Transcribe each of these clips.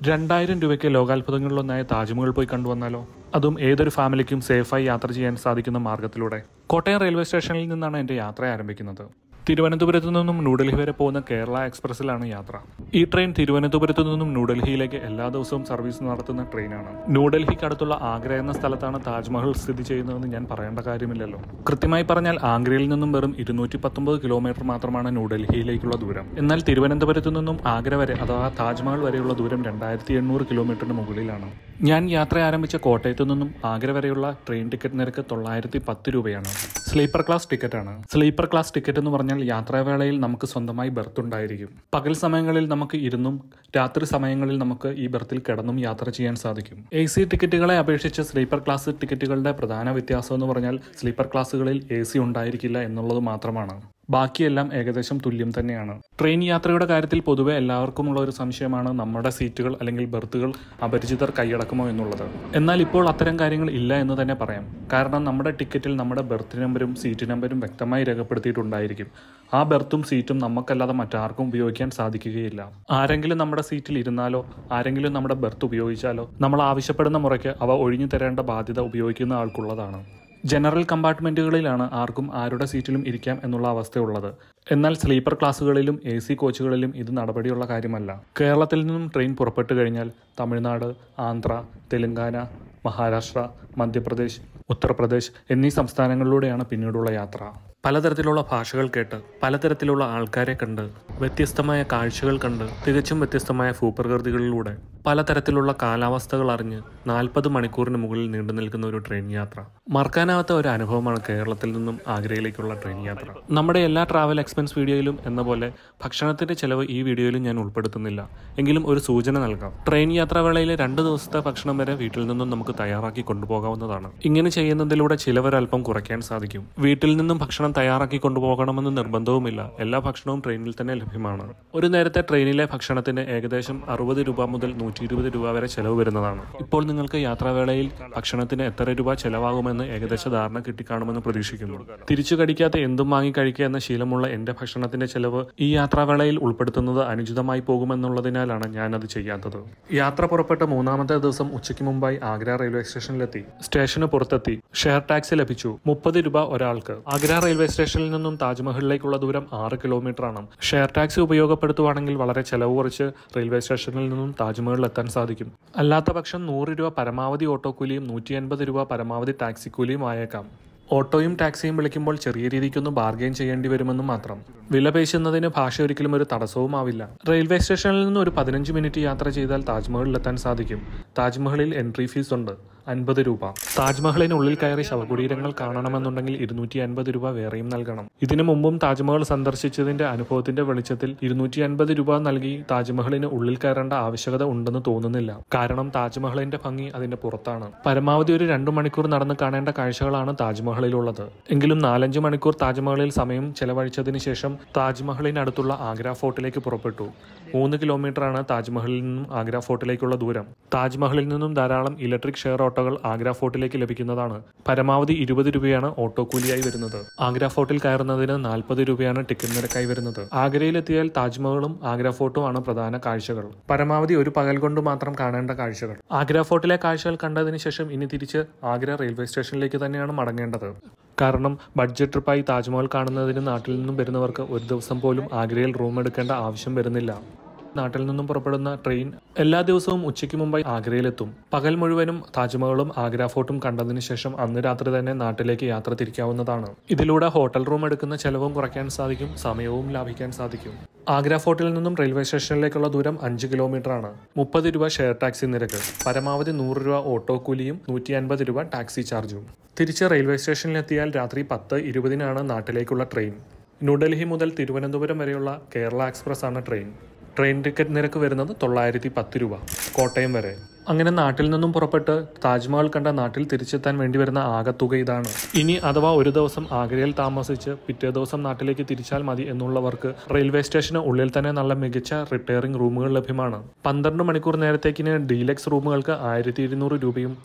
രണ്ടായിരം രൂപയ്ക്ക് ലോകാത്ഭുതങ്ങളിലൊന്നായ താജ്മഹൽ പോയി കണ്ടുവന്നാലോ അതും ഏതൊരു ഫാമിലിക്കും സേഫായി യാത്ര ചെയ്യാൻ സാധിക്കുന്ന മാർഗത്തിലൂടെ കോട്ടയം റെയിൽവേ സ്റ്റേഷനിൽ നിന്നാണ് എൻ്റെ യാത്ര ആരംഭിക്കുന്നത് തിരുവനന്തപുരത്തു നിന്നും ന്യൂഡൽഹി വരെ പോകുന്ന കേരള എക്സ്പ്രസ്സിലാണ് യാത്ര ഈ ട്രെയിൻ തിരുവനന്തപുരത്തു നിന്നും ന്യൂഡൽഹിയിലേക്ക് എല്ലാ ദിവസവും സർവീസ് നടത്തുന്ന ട്രെയിനാണ് ന്യൂഡൽഹിക്ക് അടുത്തുള്ള ആഗ്ര എന്ന സ്ഥലത്താണ് താജ്മഹൽ സ്ഥിതി ചെയ്യുന്നതെന്ന് ഞാൻ പറയേണ്ട കാര്യമില്ലല്ലോ കൃത്യമായി പറഞ്ഞാൽ ആഗ്രയിൽ നിന്നും വെറും ഇരുന്നൂറ്റി പത്തൊമ്പത് കിലോമീറ്റർ മാത്രമാണ് ന്യൂഡൽഹിയിലേക്കുള്ള ദൂരം എന്നാൽ തിരുവനന്തപുരത്തു നിന്നും ആഗ്ര വരെ അഥവാ താജ്മഹൽ വരെയുള്ള ദൂരം രണ്ടായിരത്തി എണ്ണൂറ് കിലോമീറ്ററിന് മുകളിലാണ് ഞാൻ യാത്ര ആരംഭിച്ച കോട്ടയത്തു നിന്നും ആഗ്ര വരെയുള്ള ട്രെയിൻ ടിക്കറ്റ് നിരക്ക് തൊള്ളായിരത്തി പത്ത് രൂപയാണ് സ്ലീപ്പർ ക്ലാസ് ടിക്കറ്റ് ആണ് സ്ലീപ്പർ ക്ലാസ് ടിക്കറ്റ് എന്ന് പറഞ്ഞാൽ യാത്രാവേളയിൽ നമുക്ക് സ്വന്തമായി ബർത്ത് ഉണ്ടായിരിക്കും പകൽ സമയങ്ങളിൽ നമുക്ക് ഇരുന്നും രാത്രി സമയങ്ങളിൽ നമുക്ക് ഈ ബർത്തിൽ കിടന്നും യാത്ര ചെയ്യാൻ സാധിക്കും എ സി ടിക്കറ്റുകളെ അപേക്ഷിച്ച് സ്ലീപ്പർ ക്ലാസ് ടിക്കറ്റുകളുടെ പ്രധാന വ്യത്യാസം എന്ന് പറഞ്ഞാൽ സ്ലീപ്പർ ക്ലാസ്സുകളിൽ എ സി ഉണ്ടായിരിക്കില്ല എന്നുള്ളത് മാത്രമാണ് ബാക്കിയെല്ലാം ഏകദേശം തുല്യം തന്നെയാണ് ട്രെയിൻ യാത്രയുടെ കാര്യത്തിൽ പൊതുവെ എല്ലാവർക്കുമുള്ള ഒരു സംശയമാണ് നമ്മുടെ സീറ്റുകൾ അല്ലെങ്കിൽ ബർത്തുകൾ അപരിചിതർ കൈയടക്കുമോ എന്നുള്ളത് എന്നാൽ ഇപ്പോൾ അത്തരം കാര്യങ്ങൾ ഇല്ല എന്ന് തന്നെ പറയാം കാരണം നമ്മുടെ ടിക്കറ്റിൽ നമ്മുടെ ബർത്ത് നമ്പരും സീറ്റ് നമ്പരും വ്യക്തമായി രേഖപ്പെടുത്തിയിട്ടുണ്ടായിരിക്കും ആ ബർത്തും സീറ്റും നമുക്കല്ലാതെ മറ്റാർക്കും ഉപയോഗിക്കാൻ സാധിക്കുകയില്ല ആരെങ്കിലും നമ്മുടെ സീറ്റിൽ ഇരുന്നാലോ ആരെങ്കിലും നമ്മുടെ ബർത്ത് ഉപയോഗിച്ചാലോ നമ്മൾ ആവശ്യപ്പെടുന്ന മുറയ്ക്ക് അവ ഒഴിഞ്ഞു തരേണ്ട ബാധ്യത ഉപയോഗിക്കുന്ന ആൾക്കുള്ളതാണ് ജനറൽ കമ്പാർട്ട്മെന്റുകളിലാണ് ആർക്കും ആരുടെ സീറ്റിലും ഇരിക്കാം എന്നുള്ള അവസ്ഥയുള്ളത് എന്നാൽ സ്ലീപ്പർ ക്ലാസ്സുകളിലും എ സി കോച്ചുകളിലും ഇത് നടപടിയുള്ള കാര്യമല്ല കേരളത്തിൽ നിന്നും ട്രെയിൻ പുറപ്പെട്ടു കഴിഞ്ഞാൽ തമിഴ്നാട് ആന്ധ്ര തെലങ്കാന മഹാരാഷ്ട്ര മധ്യപ്രദേശ് ഉത്തർപ്രദേശ് എന്നീ സംസ്ഥാനങ്ങളിലൂടെയാണ് പിന്നീടുള്ള യാത്ര പലതരത്തിലുള്ള ഭാഷകൾ കേട്ട് പലതരത്തിലുള്ള ആൾക്കാരെ കണ്ട് വ്യത്യസ്തമായ കാഴ്ചകൾ കണ്ട് തികച്ചും വ്യത്യസ്തമായ ഭൂപ്രകൃതികളിലൂടെ പലതരത്തിലുള്ള കാലാവസ്ഥകൾ അറിഞ്ഞ് നാൽപ്പത് മണിക്കൂറിന് മുകളിൽ നീണ്ടു നിൽക്കുന്ന ഒരു ട്രെയിൻ യാത്ര മറക്കാനാവാത്ത ഒരു അനുഭവമാണ് കേരളത്തിൽ നിന്നും ആഗ്രയിലേക്കുള്ള ട്രെയിൻ യാത്ര നമ്മുടെ എല്ലാ ട്രാവൽ എക്സ്പെൻസ് വീഡിയോയിലും എന്ന പോലെ ഭക്ഷണത്തിന്റെ ചെലവ് ഈ വീഡിയോയിലും ഞാൻ ഉൾപ്പെടുത്തുന്നില്ല എങ്കിലും ഒരു സൂചന നൽകാം ട്രെയിൻ യാത്രാവേളയിലെ രണ്ട് ദിവസത്തെ ഭക്ഷണം വരെ വീട്ടിൽ നിന്നും നമുക്ക് തയ്യാറാക്കി കൊണ്ടുപോകാവുന്നതാണ് ഇങ്ങനെ ചെയ്യുന്നതിലൂടെ ചിലവരൽപ്പം കുറയ്ക്കാൻ സാധിക്കും വീട്ടിൽ നിന്നും ഭക്ഷണം തയ്യാറാക്കി കൊണ്ടുപോകണമെന്ന് നിർബന്ധവുമില്ല എല്ലാ ഭക്ഷണവും ട്രെയിനിൽ തന്നെ ലഭ്യമാണ് ഒരു നേരത്തെ ട്രെയിനിലെ ഭക്ഷണത്തിന് ഏകദേശം അറുപത് രൂപ മുതൽ നൂറ്റി ഇരുപത് രൂപ വരെ ചെലവ് വരുന്നതാണ് ഇപ്പോൾ നിങ്ങൾക്ക് യാത്രാവേളയിൽ ഭക്ഷണത്തിന് എത്ര രൂപ ചെലവാകുമെന്ന് ഏകദേശ ധാരണ കിട്ടിക്കാണുമെന്ന് പ്രതീക്ഷിക്കുന്നു തിരിച്ചു കടിക്കാത്ത എന്തും വാങ്ങി കഴിക്കുക എന്ന ശീലമുള്ള എന്റെ ഭക്ഷണത്തിന്റെ ചെലവ് ഈ യാത്രാവേളയിൽ ഉൾപ്പെടുത്തുന്നത് അനുചിതമായി പോകുമെന്നുള്ളതിനാലാണ് ഞാനത് ചെയ്യാത്തത് യാത്ര പുറപ്പെട്ട മൂന്നാമത്തെ ദിവസം ഉച്ചയ്ക്ക് മുമ്പായി ആഗ്ര റെയിൽവേ സ്റ്റേഷനിലെത്തി സ്റ്റേഷന് പുറത്തെത്തി ഷെയർ ടാക്സി ലഭിച്ചു മുപ്പത് രൂപ ഒരാൾക്ക് ആഗ്ര റെയിൽവേ സ്റ്റേഷനിൽ നിന്നും താജ്മഹലിലേക്കുള്ള ദൂരം ആറ് കിലോമീറ്റർ ആണ് ഷെയർ ടാക്സി ഉപയോഗപ്പെടുത്തുവാണെങ്കിൽ വളരെ ചെലവ് കുറച്ച് റെയിൽവേ സ്റ്റേഷനിൽ നിന്നും താജ്മഹലിൽ എത്താൻ സാധിക്കും അല്ലാത്ത പക്ഷം നൂറ് രൂപ പരമാവധി ഓട്ടോ കൂലിയും നൂറ്റി അൻപത് രൂപ പരമാവധി ടാക്സി കൂലിയും ആയേക്കാം ഓട്ടോയും ടാക്സിയും വിളിക്കുമ്പോൾ ചെറിയ രീതിക്കൊന്ന് ബാർഗെയിൻ ചെയ്യേണ്ടി വരുമെന്നും മാത്രം വില പേശുന്നതിന് ഭാഷ ഒരിക്കലും ഒരു തടസ്സവുമാവില്ല റെയിൽവേ സ്റ്റേഷനിൽ നിന്ന് ഒരു പതിനഞ്ച് മിനിറ്റ് യാത്ര ചെയ്താൽ താജ്മഹലിൽ എത്താൻ സാധിക്കും താജ്മഹലിൽ എൻട്രി ഫീസ് ഉണ്ട് അൻപത് രൂപ താജ്മഹലിനുള്ളിൽ കയറി ശവകുടീരങ്ങൾ കാണണമെന്നുണ്ടെങ്കിൽ ഇരുന്നൂറ്റി അൻപത് രൂപ വേറെയും നൽകണം ഇതിനു മുമ്പും താജ്മഹൽ സന്ദർശിച്ചതിന്റെ അനുഭവത്തിന്റെ വെളിച്ചത്തിൽ ഇരുന്നൂറ്റി അൻപത് രൂപ നൽകി താജ്മഹലിന് ഉള്ളിൽ കയറേണ്ട ആവശ്യകത ഉണ്ടെന്ന് തോന്നുന്നില്ല കാരണം താജ്മഹലിന്റെ ഭംഗി അതിന്റെ പുറത്താണ് പരമാവധി ഒരു രണ്ടു മണിക്കൂർ നടന്ന് കാണേണ്ട കാഴ്ചകളാണ് താജ്മഹലിലുള്ളത് എങ്കിലും നാലഞ്ച് മണിക്കൂർ താജ്മഹലിൽ സമയം ചെലവഴിച്ചതിന് ശേഷം താജ്മഹലിനടുത്തുള്ള ആഗ്ര ഫോർട്ടിലേക്ക് പുറപ്പെട്ടു മൂന്ന് കിലോമീറ്ററാണ് താജ്മഹലിൽ നിന്നും ആഗ്ര ഫോർട്ടിലേക്കുള്ള ദൂരം താജ്മഹലിൽ നിന്നും ധാരാളം ഇലക്ട്രിക് ഷെയർ ഓട്ടോകൾ ആഗ്ര ഫോർട്ടിലേക്ക് ലഭിക്കുന്നതാണ് പരമാവധി ഇരുപത് രൂപയാണ് ഓട്ടോ കൂലിയായി വരുന്നത് ആഗ്ര ഫോർട്ടിൽ കയറുന്നതിന് നാൽപ്പത് രൂപയാണ് ടിക്കറ്റ് നിരക്കായി വരുന്നത് ആഗ്രയിലെത്തിയാൽ താജ്മഹലും ആഗ്ര ഫോർട്ടും ആണ് പ്രധാന കാഴ്ചകൾ പരമാവധി ഒരു പകൽ കൊണ്ട് മാത്രം കാണേണ്ട കാഴ്ചകൾ ആഗ്ര ഫോർട്ടിലെ കാഴ്ചകൾ കണ്ടതിന് ശേഷം ഇനി തിരിച്ച് ആഗ്ര റെയിൽവേ സ്റ്റേഷനിലേക്ക് തന്നെയാണ് മടങ്ങേണ്ടത് കാരണം ബഡ്ജറ്റ് ട്രിപ്പായി താജ്മഹൽ കാണുന്നതിന് നാട്ടിൽ നിന്നും വരുന്നവർക്ക് ഒരു ദിവസം പോലും ആഗ്രയിൽ റൂം എടുക്കേണ്ട ആവശ്യം വരുന്നില്ല നാട്ടിൽ നിന്നും പുറപ്പെടുന്ന ട്രെയിൻ എല്ലാ ദിവസവും ഉച്ചയ്ക്ക് മുമ്പായി ആഗ്രയിലെത്തും പകൽ മുഴുവനും താജ്മഹലും ആഗ്ര ഫോർട്ടും കണ്ടതിന് ശേഷം അന്ന് രാത്രി തന്നെ നാട്ടിലേക്ക് യാത്ര തിരിക്കാവുന്നതാണ് ഇതിലൂടെ ഹോട്ടൽ റൂം എടുക്കുന്ന ചെലവും കുറയ്ക്കാൻ സാധിക്കും സമയവും ലാഭിക്കാൻ സാധിക്കും ആഗ്ര ഫോർട്ടിൽ നിന്നും റെയിൽവേ സ്റ്റേഷനിലേക്കുള്ള ദൂരം അഞ്ച് കിലോമീറ്റർ ആണ് മുപ്പത് രൂപ ഷെയർ ടാക്സി നിരക്ക് പരമാവധി നൂറ് രൂപ ഓട്ടോ കൂലിയും നൂറ്റി അൻപത് രൂപ ടാക്സി ചാർജും തിരിച്ച് റെയിൽവേ സ്റ്റേഷനിലെത്തിയാൽ രാത്രി പത്ത് ഇരുപതിനാണ് നാട്ടിലേക്കുള്ള ട്രെയിൻ ന്യൂഡൽഹി മുതൽ തിരുവനന്തപുരം വരെയുള്ള കേരള എക്സ്പ്രസ് ആണ് ട്രെയിൻ ട്രെയിൻ ടിക്കറ്റ് നിരക്ക് വരുന്നത് തൊള്ളായിരത്തി പത്ത് രൂപ കോട്ടയം വരെ അങ്ങനെ നാട്ടിൽ നിന്നും പുറപ്പെട്ട് താജ്മഹൽ കണ്ട നാട്ടിൽ തിരിച്ചെത്താൻ വേണ്ടി വരുന്ന ആകത്തുക ഇതാണ് ഇനി അഥവാ ഒരു ദിവസം ആഗ്രയിൽ താമസിച്ച് പിറ്റേ ദിവസം നാട്ടിലേക്ക് തിരിച്ചാൽ മതി എന്നുള്ളവർക്ക് റെയിൽവേ സ്റ്റേഷന് ഉള്ളിൽ തന്നെ നല്ല മികച്ച റിട്ടയറിംഗ് റൂമുകൾ ലഭ്യമാണ് പന്ത്രണ്ട് മണിക്കൂർ നേരത്തേക്കിന് ഡീലക്സ് റൂമുകൾക്ക് ആയിരത്തി ഇരുന്നൂറ് രൂപയും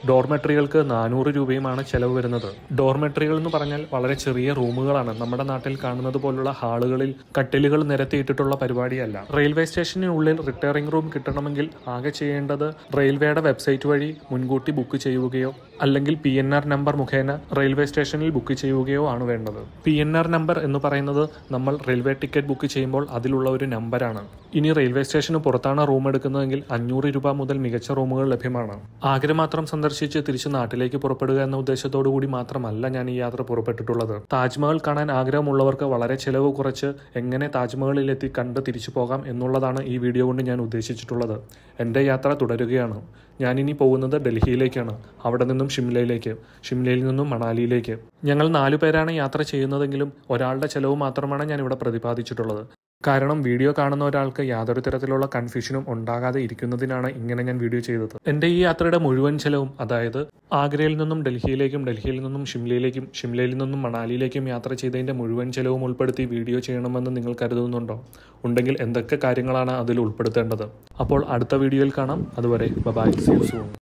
ഡോർമെട്രികൾക്ക് നാനൂറ് രൂപയുമാണ് ചെലവ് വരുന്നത് ഡോർമെട്രികൾ എന്ന് പറഞ്ഞാൽ വളരെ ചെറിയ റൂമുകളാണ് നമ്മുടെ നാട്ടിൽ കാണുന്നത് പോലുള്ള ഹാളുകളിൽ കട്ടിലുകൾ നിരത്തിയിട്ടിട്ടുള്ള പരിപാടിയല്ല റെയിൽവേ സ്റ്റേഷനുള്ളിൽ റിട്ടയറിംഗ് റൂം കിട്ടണമെങ്കിൽ ആകെ ചെയ്യേണ്ടത് റെയിൽവേയുടെ വെബ്സൈറ്റ് വഴി മുൻകൂട്ടി ബുക്ക് ചെയ്യുകയോ അല്ലെങ്കിൽ പി എൻ ആർ നമ്പർ മുഖേന റെയിൽവേ സ്റ്റേഷനിൽ ബുക്ക് ചെയ്യുകയോ ആണ് വേണ്ടത് പി എൻ ആർ നമ്പർ എന്ന് പറയുന്നത് നമ്മൾ റെയിൽവേ ടിക്കറ്റ് ബുക്ക് ചെയ്യുമ്പോൾ അതിലുള്ള ഒരു നമ്പറാണ് ഇനി റെയിൽവേ സ്റ്റേഷന് പുറത്താണ് റൂം എടുക്കുന്നതെങ്കിൽ അഞ്ഞൂറ് രൂപ മുതൽ മികച്ച റൂമുകൾ ലഭ്യമാണ് ആഗ്ര മാത്രം സന്ദർശിച്ച് തിരിച്ച് നാട്ടിലേക്ക് പുറപ്പെടുക എന്ന ഉദ്ദേശത്തോടു കൂടി മാത്രമല്ല ഞാൻ ഈ യാത്ര പുറപ്പെട്ടിട്ടുള്ളത് താജ്മഹൽ കാണാൻ ആഗ്രഹമുള്ളവർക്ക് വളരെ ചെലവ് കുറച്ച് എങ്ങനെ താജ്മഹലിലെത്തി കണ്ട് തിരിച്ചു പോകാം എന്നുള്ളതാണ് ഈ വീഡിയോ കൊണ്ട് ഞാൻ ഉദ്ദേശിച്ചിട്ടുള്ളത് എൻ്റെ യാത്ര തുടരുകയാണ് ഞാനിനി പോകുന്നത് ഡൽഹിയിലേക്കാണ് അവിടെ നിന്നും ഷിംലയിലേക്ക് ഷിംലയിൽ നിന്നും മണാലിയിലേക്ക് ഞങ്ങൾ നാലു പേരാണ് യാത്ര ചെയ്യുന്നതെങ്കിലും ഒരാളുടെ ചെലവ് മാത്രമാണ് ഞാൻ ഇവിടെ പ്രതിപാദിച്ചിട്ടുള്ളത് കാരണം വീഡിയോ കാണുന്ന ഒരാൾക്ക് യാതൊരു തരത്തിലുള്ള കൺഫ്യൂഷനും ഉണ്ടാകാതെ ഇരിക്കുന്നതിനാണ് ഇങ്ങനെ ഞാൻ വീഡിയോ ചെയ്തത് എൻ്റെ ഈ യാത്രയുടെ മുഴുവൻ ചെലവും അതായത് ആഗ്രയിൽ നിന്നും ഡൽഹിയിലേക്കും ഡൽഹിയിൽ നിന്നും ഷിംലയിലേക്കും ഷിംലയിൽ നിന്നും മണാലിയിലേക്കും യാത്ര ചെയ്തതിൻ്റെ മുഴുവൻ ചെലവും ഉൾപ്പെടുത്തി വീഡിയോ ചെയ്യണമെന്ന് നിങ്ങൾ കരുതുന്നുണ്ടോ ഉണ്ടെങ്കിൽ എന്തൊക്കെ കാര്യങ്ങളാണ് അതിൽ ഉൾപ്പെടുത്തേണ്ടത് അപ്പോൾ അടുത്ത വീഡിയോയിൽ കാണാം അതുവരെ ബൈ സീ സൂൺ